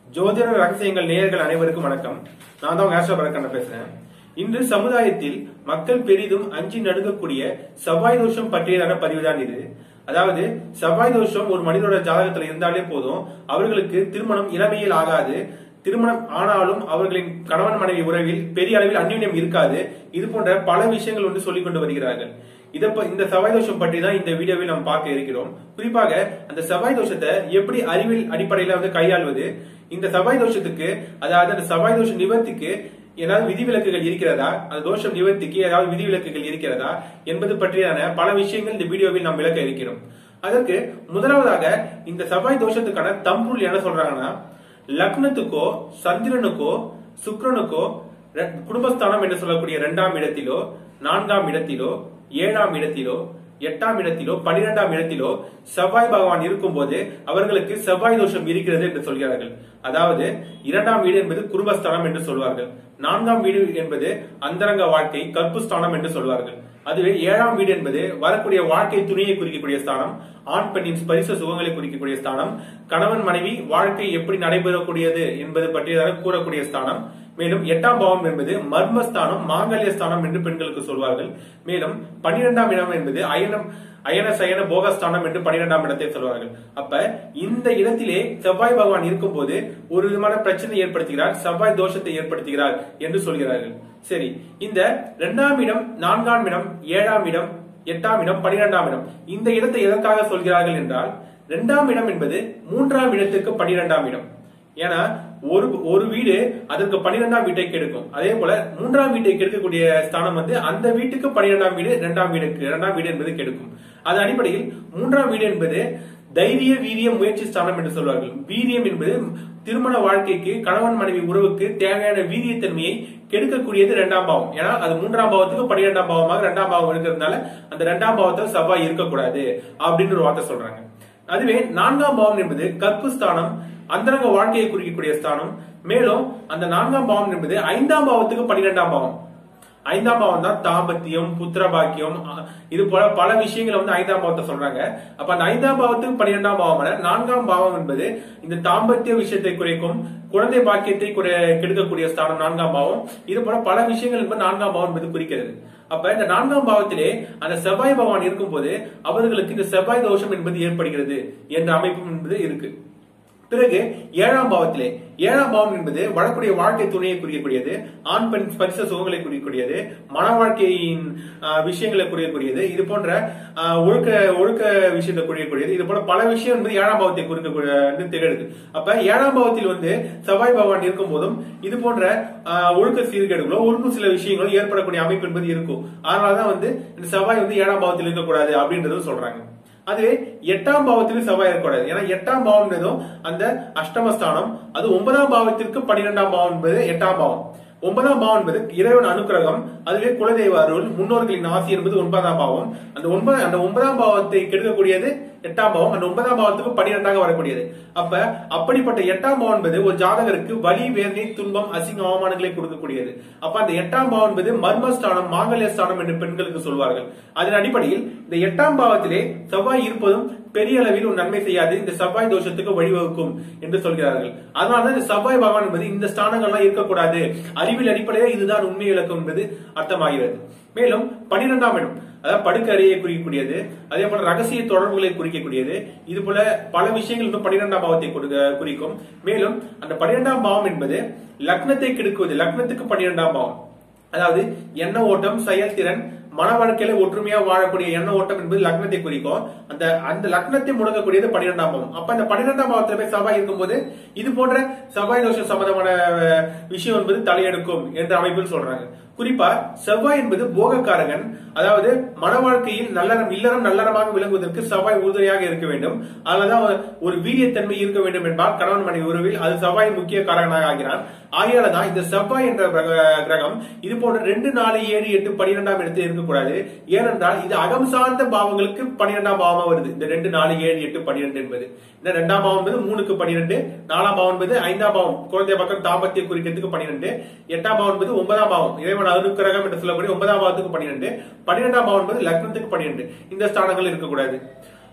ஜோதிட ரகசியங்கள் நேயர்கள் அனைவருக்கும் வணக்கம் நான் தான் உங்க ஆஸ்ட்ரோ பரக்கண்ண பேசுறேன் இன்று சமுதாயத்தில் மக்கள் பெரிதும் அஞ்சி நடுங்கக்கூடிய செவ்வாய் தோஷம் பற்றியதான பதிவுதான் இது அதாவது செவ்வாய் தோஷம் ஒரு மனிதனோட ஜாதகத்துல இருந்தாலே போதும் அவர்களுக்கு திருமணம் இளமையில் ஆகாது திருமணம் ஆனாலும் அவர்களின் கணவன் மனைவி உறவில் பெரிய அளவில் அந்யுன்யம் இருக்காது இது போன்ற பல விஷயங்கள் வந்து சொல்லிக் கொண்டு வருகிறார்கள் இத ப- இந்த செவ்வாய் தோஷம் பற்றி தான் இந்த வீடியோவில் நாம் பார்க்க இருக்கிறோம் குறிப்பாக அந்த செவ்வாய் தோஷத்தை எப்படி அறிவியல் அடிப்படையில வந்து கையாள்வது இந்த செவ்வாய் தோஷத்துக்கு அதாவது அந்த செவ்வாய் தோஷ நிவர்த்திக்கு ஏதாவது விதிவிலக்குகள் இருக்கிறதா அந்த தோஷம் நிவர்த்திக்கு ஏதாவது விதிவிலக்குகள் இருக்கிறதா என்பது பற்றியான பல விஷயங்கள் இந்த வீடியோவில் நாம் விளக்க இருக்கிறோம் அதற்கு முதலாவதாக இந்த செவ்வாய் தோஷத்துக்கான தம்புருள் என்ன சொல்றாங்கன்னா லக்னத்துக்கோ சந்திரனுக்கோ சுக்கிரனுக்கோ ரெ- குடும்பஸ்தானம் என்று சொல்லக்கூடிய இரண்டாம் இடத்திலோ நான்காம் இடத்திலோ ஏழாம் இடத்திலோ எட்டாம் இடத்திலோ பனிரெண்டாம் இடத்திலோ செவ்வாய் பகவான் இருக்கும்போது அவர்களுக்கு செவ்வாய் தோஷம் இருக்கிறது என்று சொல்கிறார்கள் அதாவது இரண்டாம் வீடு என்பது குடும்பஸ்தானம் என்று சொல்வார்கள் நான்காம் வீடு என்பது அந்தரங்க வாழ்க்கை கற்புஸ்தானம் என்று சொல்வார்கள் அதுவே ஏழாம் வீடு என்பது வரக்கூடிய வாழ்க்கை துணையை குறிக்கக்கூடிய ஸ்தானம் ஆண் பெண்ணின் ஸ்பரிச சுகங்களை குறிக்கக்கூடிய ஸ்தானம் கணவன் மனைவி வாழ்க்கை எப்படி நடைபெறக்கூடியது என்பது பற்றியதாக கூறக்கூடிய ஸ்தானம் மேலும் எட்டாம் பாவம் என்பது மர்மஸ்தானம் மாங்கல்ய ஸ்தானம் என்று பெண்களுக்கு சொல்வார்கள் மேலும் பன்னிரெண்டாம் இடம் என்பது அயனம் அயன சயன போகஸ்தானம் என்று பன்னிரெண்டாம் இடத்தை சொல்வார்கள் அப்ப இந்த இடத்திலே செவ்வாய் பகவான் இருக்கும்போது ஒரு விதமான பிரச்சனை ஏற்படுத்துகிறார் செவ்வாய் தோஷத்தை ஏற்படுத்துகிறார் என்று சொல்கிறார்கள் சரி இந்த இரண்டாம் இடம் நான்காம் இடம் ஏழாம் இடம் எட்டாம் இடம் பனிரெண்டாம் இடம் இந்த இடத்தை எதற்காக சொல்கிறார்கள் என்றால் இரண்டாம் இடம் என்பது மூன்றாம் இடத்துக்கு பனிரெண்டாம் இடம் ஏன்னா ஒரு ஒரு வீடு அதற்கு பன்னிரெண்டாம் வீட்டை கெடுக்கும் அதே போல மூன்றாம் வீட்டை கெடுக்கக்கூடிய ஸ்தானம் வந்து அந்த வீட்டுக்கு பன்னிரெண்டாம் வீடு இரண்டாம் வீடுக்கு இரண்டாம் வீடு என்பது கெடுக்கும் அது அடிப்படையில் மூன்றாம் வீடு என்பது தைரிய வீரிய முயற்சி ஸ்தானம் என்று சொல்வார்கள் வீரியம் என்பது திருமண வாழ்க்கைக்கு கணவன் மனைவி உறவுக்கு தேவையான வீரியத்தன்மையை கெடுக்கக்கூடியது இரண்டாம் பாவம் ஏன்னா அது மூன்றாம் பாவத்துக்கு பன்னிரெண்டாம் பாவமாக இரண்டாம் பாவம் இருக்கிறதுனால அந்த இரண்டாம் பாவத்தில் செவ்வாய் இருக்கக்கூடாது அப்படின்னு ஒரு வார்த்தை சொல்றாங்க அதுவே நான்காம் பாவம் என்பது கற்பு ஸ்தானம் அந்தரங்க வாழ்க்கையை குறிக்கக்கூடிய ஸ்தானம் மேலும் அந்த நான்காம் பாவம் என்பது ஐந்தாம் பாவத்துக்கு பன்னிரெண்டாம் பாவம் ஐந்தாம் பாவம் தான் தாம்பத்தியம் புத்திர பாக்கியம் அ- இது போல பல விஷயங்களை வந்து ஐந்தாம் பாவத்தை சொல்றாங்க அப்ப அந்த ஐந்தாம் பாவத்துக்கு பன்னிரெண்டாம் பாவம் நான்காம் பாவம் என்பது இந்த தாம்பத்திய விஷயத்தை குறைக்கும் குழந்தை பாக்கியத்தை குறை- கெடுக்கக்கூடிய ஸ்தானம் நான்காம் பாவம் இது போல பல விஷயங்கள் என்பது நான்காம் பாவம் என்பது குறிக்கிறது அப்ப இந்த நான்காம் பாவத்திலே அந்த செவ்வாய் பகவான் இருக்கும்போது அவர்களுக்கு இந்த செவ்வாய் தோஷம் என்பது ஏற்படுகிறது என்ற அமைப்பு என்பது இருக்கு பிறகு ஏழாம் பாவத்திலே ஏழாம் பாவம் என்பது வரக்கூடிய வாழ்க்கை துணையை குறிக்கக்கூடியது ஆண் பெண் ஸ்பரிச சுகங்களை குறிக்கக்கூடியது மன வாழ்க்கையின் ஆஹ், விஷயங்களை குறிக்கக்கூடியது இது போன்ற ஆஹ், ஒழுக்க ஒழுக்க விஷயத்தை குறிக்கக்கூடியது இது போல பல விஷயம் என்பது ஏழாம் பாவத்தை குறிக்கக்கூடிய திகழுது அப்ப ஏழாம் பாவத்தில் வந்து செவ்வாய் பகவான் இருக்கும் போதும் இது போன்ற ஆஹ், ஒழுக்க சீர்கேடுகளோ ஒழுங்கும் சில விஷயங்களோ ஏற்படக்கூடிய அமைப்பு என்பது இருக்கும் அதனாலதான் வந்து இந்த செவ்வாய் வந்து ஏழாம் பாவத்தில் இருக்கக்கூடாது அப்படின்றதும் சொல்றாங்க அதுவே எட்டாம் பாவத்திலும் செவ்வாய் இருக்கக்கூடாது ஏன்னா எட்டாம் பாவம் என்பதும் அந்த அஷ்டமஸ்தானம் அது ஒன்பதாம் பாவத்திற்கு பன்னிரெண்டாம் பாவம் என்பது எட்டாம் பாவம் ஒன்பதாம் பாவம் என்பது இறைவன் அனுக்கிரகம் அதுவே குலதெய்வ அருள் முன்னோர்களின் ஆசி என்பது ஒன்பதாம் பாவம் அந்த ஒன்பது அந்த ஒன்பதாம் பாவத்தை கெடுக்கக்கூடியது எட்டாம் பாவம் அந்த ஒன்பதாம் பாவத்துக்கு பன்னிரெண்டாக வரக்கூடியது அப்ப அப்படிப்பட்ட எட்டாம் பாவம் என்பது ஒரு ஜாதகருக்கு வலி வேதனை துன்பம் அசிங்க அவமானங்களை கொடுக்கக்கூடியது அப்ப அந்த எட்டாம் பாவம் என்பது மர்மஸ்தானம் மாங்கல்ய ஸ்தானம் என்று பெண்களுக்கு சொல்வார்கள் அதன் அடிப்படையில் இந்த எட்டாம் பாவத்திலே செவ்வாய் இருப்பதும் பெரிய அளவில் ஒரு நன்மை செய்யாது இந்த செவ்வாய் தோஷத்துக்கு வழிவகுக்கும் என்று சொல்கிறார்கள் அதனாலதான் இந்த செவ்வாய் பகவான் என்பது இந்த ஸ்தானங்கள்லாம் இருக்கக்கூடாது அறிவியல் அடிப்படையில் இதுதான் உண்மை இலக்கம் என்பது அர்த்தமாகிறது மேலும் பனிரெண்டாம் இடம் அதாவது படுக்கை அறையை குறிக்கக்கூடியது அதே போல ரகசிய தொடர்புகளை குறிக்கக்கூடியது இது போல பல விஷயங்கள் இன்னும் பன்னிரெண்டாம் பாவத்தை கொடுக்க- குறிக்கும் மேலும் அந்த பன்னிரெண்டாம் பாவம் என்பது லக்னத்தை கெடுக்குவது லக்னத்துக்கு பன்னிரெண்டாம் பாவம் அதாவது எண்ண ஓட்டம் செயல்திறன் மன வாழ்க்கையில ஒற்றுமையா வாழக்கூடிய எண்ண ஓட்டம் என்பது லக்னத்தை குறிக்கும் அந்த அந்த லக்னத்தை முடக்கக்கூடியது பன்னிரெண்டாம் பாவம் அப்ப அந்த பன்னிரெண்டாம் பாவத்துல போய் செவ்வாய் இருக்கும்போது இது போன்ற செவ்வாய் தோஷம் சம்பந்தமான அஹ், விஷயம் என்பது தலையெடுக்கும் என்ற அமைப்பில் சொல்றாங்க குறிப்பா செவ்வாய் என்பது போகக்காரகன் அதாவது மன வாழ்க்கையில் நல்லறம் இல்லறம் நல்லறமாக விளங்குவதற்கு செவ்வாய் உறுதுணையாக இருக்க வேண்டும் அதுலதான் ஒரு வீரியத்தன்மை இருக்க வேண்டும் என்பார் கணவன் மனைவி உறவில் அது செவ்வாய் முக்கிய காரகனாக ஆகிறான் ஆகையாலதான் இந்த செவ்வாய் என்ற கிரக- கிரகம் இது போன்ற ரெண்டு நாலு ஏழு எட்டு பன்னிரெண்டாம் இடத்தில் இருக்கக்கூடாது ஏனென்றால் இது அகம் சார்ந்த பாவங்களுக்கு பன்னிரெண்டாம் பாவமா வருது இந்த ரெண்டு நாலு ஏழு எட்டு பன்னிரெண்டு என்பது இந்த ரெண்டாம் பாவம் என்பது மூணுக்கு பன்னிரெண்டு நாலாம் பாவம் என்பது ஐந்தாம் பாவம் குழந்தை பக்கம் தாம்பத்திய குறிக்கிறதுக்கு பன்னிரெண்டு எட்டாம் பாவம் என்பது ஒன்பதாம் பாவம் இறைவன் அனுக்கிரகம் என்று சொல்லக்கூடிய ஒன்பதாம் பாவத்துக்கு பன்னிரெண்டு பன்னிரெண்டாம் பாவம் என்பது லக்னத்துக்கு பன்னிரெண்டு இந்த ஸ்தானங்கள் இருக்கக்கூடாது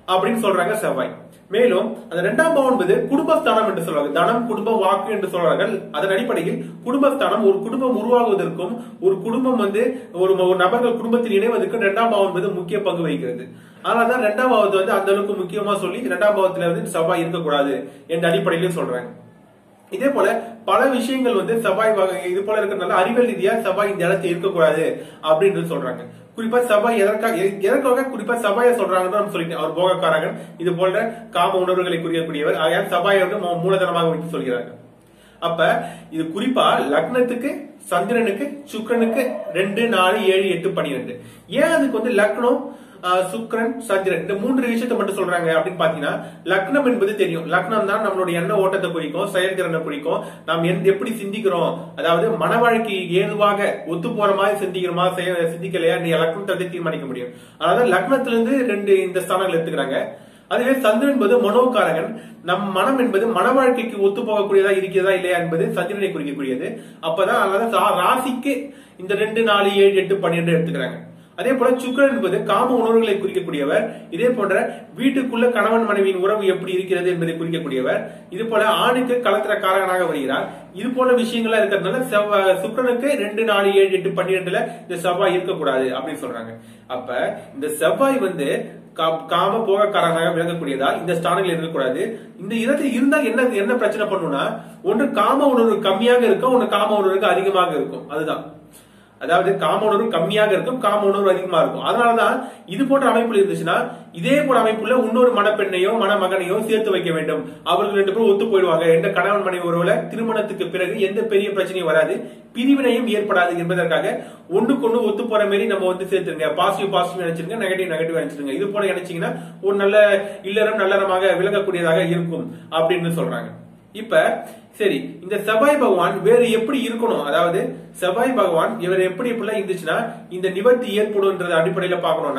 அப்படின்னு சொல்றாங்க செவ்வாய் மேலும் அந்த இரண்டாம் பாவம் என்பது குடும்பஸ்தானம் என்று சொல்றாங்க தனம் குடும்பம் வாக்கு என்று சொல்றார்கள் அதன் அடிப்படையில் குடும்பஸ்தானம் ஒரு குடும்பம் உருவாகுவதற்கும் ஒரு குடும்பம் வந்து ஒரு ஒரு நபர்கள் குடும்பத்தில் இணைவதற்கும் இரண்டாம் பாவம் என்பது முக்கிய பங்கு வகிக்கிறது அதனாலதான் இரண்டாம் பாவத்தை வந்து அந்த அளவுக்கு முக்கியமா சொல்லி இரண்டாம் பாவத்துல வந்து செவ்வாய் இருக்கக்கூடாது என்ற அடிப்படையிலும் சொல்றாங்க இதே போல பல விஷயங்கள் வந்து செவ்வாய் வகை இது போல இருக்கிறதுனால அறிவியல் ரீதியா செவ்வாய் இந்த இடத்துல இருக்கக்கூடாது அப்படின்றது சொல்றாங்க குறிப்பா செவ்வாய் எதற்காக எ- எதற்காக குறிப்பா செவ்வாய சொல்றாங்கன்னு நம்ம சொல்லிட்டேன் அவர் போகக்காரகன் இது போன்ற காம உணர்வுகளை குறிக்கக்கூடியவர் ஆகையால் செவ்வாயை வந்து மூ- மூலதனமாக வைத்து சொல்கிறாங்க அப்ப இது குறிப்பா லக்னத்துக்கு சந்திரனுக்கு சுக்கிரனுக்கு ரெண்டு நாலு ஏழு எட்டு பன்னிரெண்டு ஏன் அதுக்கு வந்து லக்னம் ஆஹ், சுக்கிரன் சந்திரன் இந்த மூன்று விஷயத்தை மட்டும் சொல்றாங்க அப்படின்னு பாத்தீங்கன்னா லக்னம் என்பது தெரியும் லக்னம் தான் நம்மளுடைய எண்ண ஓட்டத்தை குறிக்கும் செயல்திறனை குறிக்கும் நாம் எந்த எப்படி சிந்திக்கிறோம் அதாவது மன வாழ்க்கை ஏதுவாக ஒத்து போற மாதிரி சிந்திக்கிறோமா செய- சிந்திக்கலையா நீ லக்னத்தை வந்து தீர்மானிக்க முடியும் அதாவது லக்னத்திலிருந்து ரெண்டு இந்த ஸ்தானங்கள் எடுத்துக்கிறாங்க அதுவே சந்திரன் என்பது மனோகாரகன் நம் மனம் என்பது மன வாழ்க்கைக்கு ஒத்து போகக்கூடியதா இருக்கிறதா இல்லையா என்பது சந்திரனை குறிக்கக்கூடியது அப்பதான் அதனால சா- ராசிக்கு இந்த ரெண்டு நாலு ஏழு எட்டு பன்னிரெண்டு எடுத்துக்கிறாங்க அதே போல சுக்கிரன் என்பது காம உணர்வுகளை குறிக்கக்கூடியவர் இதே போன்ற வீட்டுக்குள்ள கணவன் மனைவியின் உறவு எப்படி இருக்கிறது என்பதை குறிக்கக்கூடியவர் இது போல ஆணுக்கு கலத்திர காரகனாக வருகிறார் இது போல விஷயங்கள்லாம் இருக்கிறதுனால செவ்வ- சுக்கிரனுக்கு ரெண்டு நாலு ஏழு எட்டு பன்னிரெண்டுல இந்த செவ்வாய் இருக்கக்கூடாது அப்படின்னு சொல்றாங்க அப்ப இந்த செவ்வாய் வந்து கா- காம போகக்காரனாக விளங்கக்கூடியதால் இந்த ஸ்தானங்கள் இருக்கக்கூடாது இந்த இடத்துல இருந்தா என்ன என்ன பிரச்சனை பண்ணும்னா ஒன்று காம உணர்வு கம்மியாக இருக்கும் ஒன்று காம உணர்வுக்கு அதிகமாக இருக்கும் அதுதான் அதாவது காம உணர்வு கம்மியாக இருக்கும் காம உணர்வு அதிகமா இருக்கும் அதனாலதான் இது போன்ற அமைப்புல இருந்துச்சுன்னா இதே போல அமைப்புல இன்னொரு மணப்பெண்ணையோ மணமகனையோ சேர்த்து வைக்க வேண்டும் அவர்கள் ரெண்டு பேரும் ஒத்து போயிடுவாங்க எந்த கணவன் மனைவி உறவுல திருமணத்துக்கு பிறகு எந்த பெரிய பிரச்சனையும் வராது பிரிவினையும் ஏற்படாது என்பதற்காக ஒண்ணுக்கு ஒண்ணு ஒத்து போற மாதிரி நம்ம வந்து சேர்த்துருங்க பாசிட்டிவ் பாசிட்டிவ் நினைச்சிருங்க நெகட்டிவ் நெகட்டிவ் நினைச்சிருங்க இது போல நினைச்சீங்கன்னா ஒரு நல்ல இல்லறம் நல்லறமாக விளங்கக்கூடியதாக இருக்கும் அப்படின்னு சொல்றாங்க இப்ப சரி இந்த செவ்வாய் பகவான் வேறு எப்படி இருக்கணும் அதாவது செவ்வாய் பகவான் இவர் எப்படி எப்படிலாம் இருந்துச்சுன்னா இந்த நிவர்த்தி ஏற்படும்ன்றது அடிப்படையில பார்க்கணும்னா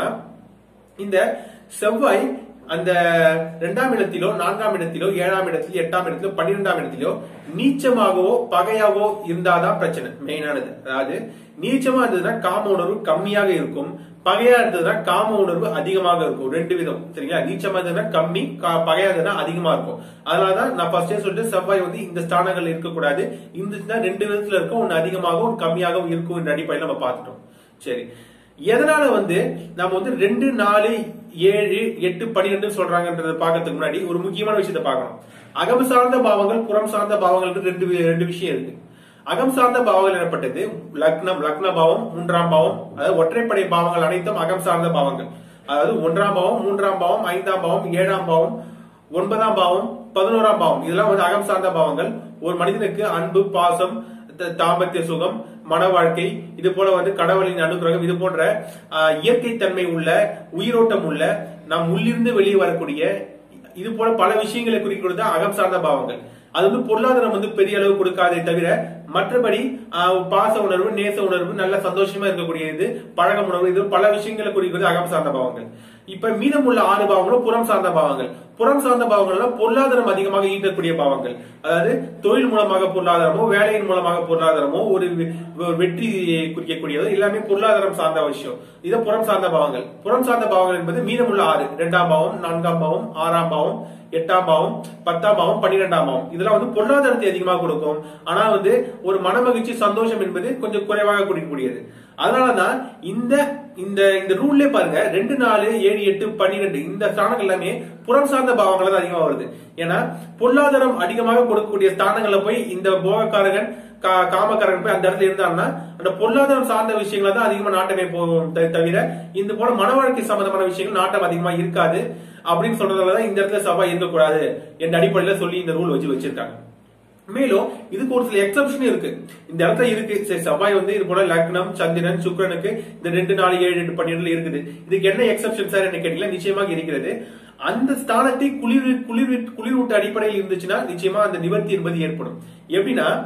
இந்த செவ்வாய் அந்த இரண்டாம் இடத்திலோ நான்காம் இடத்திலோ ஏழாம் இடத்திலோ எட்டாம் இடத்திலோ பன்னிரெண்டாம் இடத்திலோ நீச்சமாகவோ பகையாகவோ இருந்தாதான் பிரச்சனை மெயினானது அதாவது நீச்சமா இருந்ததுன்னா காம உணர்வு கம்மியாக இருக்கும் பகையா இருந்ததுன்னா காம உணர்வு அதிகமாக இருக்கும் ரெண்டு விதம் சரிங்களா நீச்சமா இருந்ததுன்னா கம்மி கா- பகையா இருந்ததுன்னா அதிகமா இருக்கும் அதனாலதான் நான் ஃபர்ஸ்டே சொல்லிட்டு செவ்வாய் வந்து இந்த ஸ்தானங்கள் இருக்கக்கூடாது இருந்துச்சுன்னா ரெண்டு விதத்துல இருக்கும் ஒன்னு அதிகமாகவும் ஒன்னு கம்மியாகவும் இருக்கும் என்ற அடிப்படையில் நம்ம பார்த்துட்டோம் சரி எதனால வந்து நம்ம வந்து ரெண்டு நாலு ஏழு எட்டு பன்னிரெண்டு சொல்றாங்கன்றத பார்க்கறதுக்கு முன்னாடி ஒரு முக்கியமான விஷயத்தை பார்க்கணும் அகம் சார்ந்த பாவங்கள் புறம் சார்ந்த பாவங்கள் ரெண்டு வி- ரெண்டு விஷயம் இருக்கு அகம் சார்ந்த பாவங்கள் எனப்பட்டது லக்னம் லக்ன பாவம் மூன்றாம் பாவம் அதாவது ஒற்றைப்படை பாவங்கள் அனைத்தும் அகம் சார்ந்த பாவங்கள் அதாவது ஒன்றாம் பாவம் மூன்றாம் பாவம் ஐந்தாம் பாவம் ஏழாம் பாவம் ஒன்பதாம் பாவம் பதினோராம் பாவம் இதெல்லாம் வந்து அகம் சார்ந்த பாவங்கள் ஒரு மனிதனுக்கு அன்பு பாசம் த- தாம்பத்திய சுகம் மன வாழ்க்கை இது போல வந்து கடவுளின் அனுகிரகம் இது போன்ற ஆஹ், இயற்கை தன்மை உள்ள உயிரோட்டம் உள்ள நம் உள்ளிருந்து வெளியே வரக்கூடிய இது போல பல விஷயங்களை குறிக்கிறது அகம் சார்ந்த பாவங்கள் அது வந்து பொருளாதாரம் வந்து பெரிய அளவு கொடுக்காதே தவிர மற்றபடி ஆஹ், பாச உணர்வு நேச உணர்வு நல்ல சந்தோஷமா இருக்கக்கூடியது பழக உணர்வு இது பல விஷயங்களை குறிக்கிறது அகம் சார்ந்த பாவங்கள் இப்ப மீதமுள்ள ஆறு பாவங்களும் புறம் சார்ந்த பாவங்கள் புறம் சார்ந்த பாவங்கள்லாம் பொருளாதாரம் அதிகமாக ஈட்டக்கூடிய பாவங்கள் அதாவது தொழில் மூலமாக பொருளாதாரமோ வேலையின் மூலமாக பொருளாதாரமோ ஒரு வெ- ஒரு வெற்றி குறிக்கக்கூடியதோ எல்லாமே பொருளாதாரம் சார்ந்த விஷயம் இது புறம் சார்ந்த பாவங்கள் புறம் சார்ந்த பாவங்கள் என்பது மீதமுள்ள ஆறு இரண்டாம் பாவம் நான்காம் பாவம் ஆறாம் பாவம் எட்டாம் பாவம் பத்தாம் பாவம் பன்னிரெண்டாம் பாவம் இதெல்லாம் வந்து பொருளாதாரத்தை அதிகமாக கொடுக்கும் ஆனா வந்து ஒரு மனமகிழ்ச்சி சந்தோஷம் என்பது கொஞ்சம் குறைவாக கொடுக்கக்கூடியது அதனாலதான் இந்த இந்த இந்த ரூல்லே பாருங்க ரெண்டு நாலு ஏழு எட்டு பன்னிரெண்டு இந்த ஸ்தானங்கள் எல்லாமே புறம் சார்ந்த பாவங்கள் தான் அதிகமா வருது ஏன்னா பொருளாதாரம் அதிகமாக கொடுக்கக்கூடிய ஸ்தானங்கள்ல போய் இந்த போகக்காரகன் கா- காமக்காரகன் போய் அந்த இடத்துல இருந்தாங்கன்னா அந்த பொருளாதாரம் சார்ந்த விஷயங்கள தான் அதிகமா நாட்டமே போகும் த- தவிர இந்த போல மன வாழ்க்கை சம்பந்தமான விஷயங்கள் நாட்டம் அதிகமா இருக்காது அப்படின்னு சொல்றதுலதான் இந்த இடத்துல சபா இருக்கக்கூடாது என்ற அடிப்படையில சொல்லி இந்த ரூல் வச்சு வச்சிருக்காங்க மேலும் இதுக்கு ஒரு சில எக்ஸப்ஷன் இருக்கு இந்த இடத்துல இருக்கு சரி செவ்வாய் வந்து இது போல லக்னம் சந்திரன் சுக்கிரனுக்கு இந்த ரெண்டு நாலு ஏழு எட்டு பன்னிரெண்டுல இருக்குது இதுக்கு என்ன எக்ஸப்ஷன் சார் என்ன கேட்டீங்கன்னா நிச்சயமாக இருக்கிறது அந்த ஸ்தானத்தை குளிர் குளிர் குளிரூட்ட அடிப்படையில் இருந்துச்சுன்னா நிச்சயமா அந்த நிவர்த்தி என்பது ஏற்படும் எப்படின்னா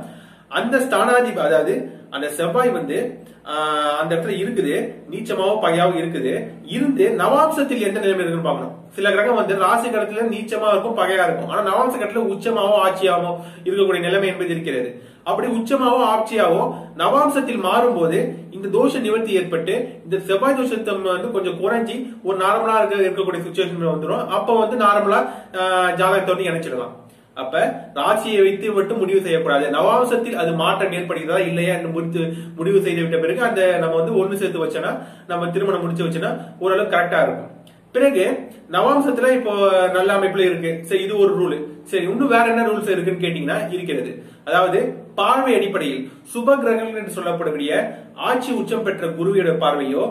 அந்த ஸ்தானாதிபதி அதாவது அந்த செவ்வாய் வந்து ஆஹ், அந்த இடத்துல இருக்குது நீச்சமாவோ பகையாவோ இருக்குது இருந்து நவாம்சத்தில் எந்த நிலைமை இருக்குன்னு பார்க்கணும் சில கிரகம் வந்து ராசி கடத்துல நீச்சமா இருக்கும் பகையா இருக்கும் ஆனா நவாம்ச கடத்துல உச்சமாவோ ஆட்சியாவோ இருக்கக்கூடிய நிலைமை என்பது இருக்கிறது அப்படி உச்சமாவோ ஆட்சியாவோ நவாம்சத்தில் மாறும்போது இந்த தோஷ நிவர்த்தி ஏற்பட்டு இந்த செவ்வாய் தோஷத்தை வந்து கொஞ்சம் குறைஞ்சி ஒரு நார்மலா இருக்க இருக்கக்கூடிய சுச்சுவேஷன் வந்துடும் அப்ப வந்து நார்மலா ஜாதகத்தை வந்து இணைச்சிடலாம் அப்ப ராசியை வைத்து மட்டும் முடிவு செய்யக்கூடாது நவாம்சத்தில் அது மாற்றம் ஏற்படுகிறதா இல்லையா என்று முடித்து முடிவு செய்து விட்ட பிறகு அந்த நம்ம வந்து ஒண்ணு சேர்த்து வச்சோன்னா நம்ம திருமணம் முடிச்சு வச்சோன்னா ஓரளவு கரெக்டா இருக்கும் பிறகு நவாம்சத்துல இப்போ நல்ல அமைப்புல இருக்கு சரி இது ஒரு ரூல் சரி இன்னும் வேற என்ன ரூல்ஸ் இருக்குன்னு கேட்டீங்கன்னா இருக்கிறது அதாவது பார்வை அடிப்படையில் சுப கிரகங்கள் என்று சொல்லப்படக்கூடிய ஆட்சி உச்சம் பெற்ற குருவியோட பார்வையோ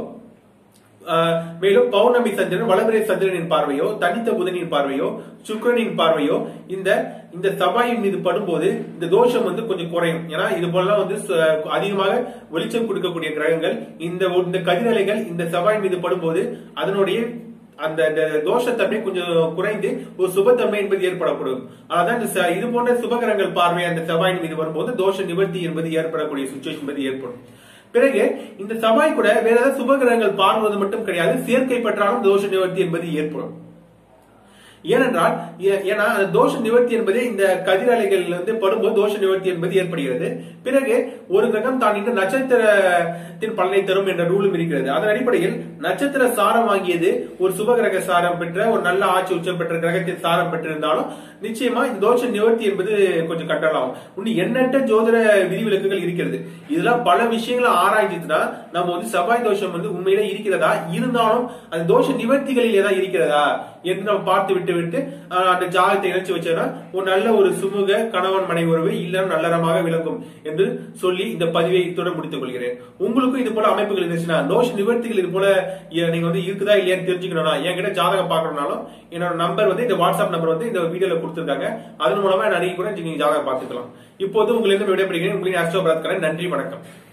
ஆஹ் மேலும் பௌர்ணமி சந்திரன் வளபிறை சந்திரனின் பார்வையோ தனித்த புதனின் பார்வையோ சுக்கிரனின் பார்வையோ இந்த இந்த சபாயின் மீது படும்போது இந்த தோஷம் வந்து கொஞ்சம் குறையும் ஏன்னா இது போலாம் வந்து ச- அதிகமாக வெளிச்சம் கொடுக்கக்கூடிய கிரகங்கள் இந்த இந்த கதிரலைகள் இந்த செவ்வாய் மீது படும்போது அதனுடைய அந்த அந்த தோஷத்தன்மை கொஞ்சம் குறைந்து ஒரு சுபத்தன்மை என்பது ஏற்படக்கூடும் அதான் இந்த ச- இது போன்ற சுபகிரகங்கள் பார்வை அந்த செவ்வாயின் மீது வரும்போது தோஷ நிவர்த்தி என்பது ஏற்படக்கூடிய சுச்சுவேஷன் என்பது ஏற்படும் பிறகு இந்த செவ்வாய் கூட வேற ஏதாவது சுபகிரகங்கள் பார்வது மட்டும் கிடையாது சேர்க்கை பெற்றாலும் தோஷ நிவர்த்தி என்பது ஏற்படும் ஏனென்றால் ஏ- ஏன்னா அந்த தோஷ நிவர்த்தி என்பது இந்த கதிரலைகள் வந்து படும்போது தோஷ நிவர்த்தி என்பது ஏற்படுகிறது பிறகு ஒரு கிரகம் தான் இந்த நட்சத்திரத்தின் பலனை தரும் என்ற ரூலும் இருக்கிறது அதன் அடிப்படையில் நட்சத்திர சாரம் வாங்கியது ஒரு சுபகிரக சாரம் பெற்ற ஒரு நல்ல ஆட்சி உச்சம் பெற்ற கிரகத்தின் சாரம் பெற்றிருந்தாலும் நிச்சயமா இந்த தோஷ நிவர்த்தி என்பது கொஞ்சம் கண்ட்ரோல் ஆகும் இன்னும் எண்ணற்ற ஜோதிட விதிவிலக்குகள் இருக்கிறது இதெல்லாம் பல விஷயங்களை ஆராய்ஞ்சிச்சுன்னா நம்ம வந்து செவ்வாய் தோஷம் வந்து உண்மையிலே இருக்கிறதா இருந்தாலும் அந்த தோஷ நிவர்த்திகளில் ஏதாவது இருக்கிறதா என்று நம்ம பார்த்து விட்டு விட்டு ஆஹ், அந்த ஜாதகத்தை இணைச்சு வச்சோம்னா ஒரு நல்ல ஒரு சுமூக கணவன் மனைவி உறவு இல்லம் நல்லறமாக விளங்கும் என்று சொல்லி இந்த பதிவை இத்துடன் முடித்துக் கொள்கிறேன் உங்களுக்கும் இது போல அமைப்புகள் இருந்துச்சுன்னா தோஷ நிவர்த்திகள் இது போல எ- நீங்க வந்து இருக்குதா இல்லையான்னு தெரிஞ்சுக்கணும்னா என்கிட்ட ஜாதகம் பார்க்கணும்னாலும் என்னோட நம்பர் வந்து இந்த வாட்ஸ்அப் நம்பர் வந்து இந்த வீடியோல கொடுத்திருக்காங்க அதன் மூலமா என்ன அணுகி கூட நீங்க ஜாதகம் பார்த்துக்கலாம் இப்போது உங்களிடம் விடைபெறுகிறேன் உங்களின் அஸ்டோ நன்றி வணக்கம்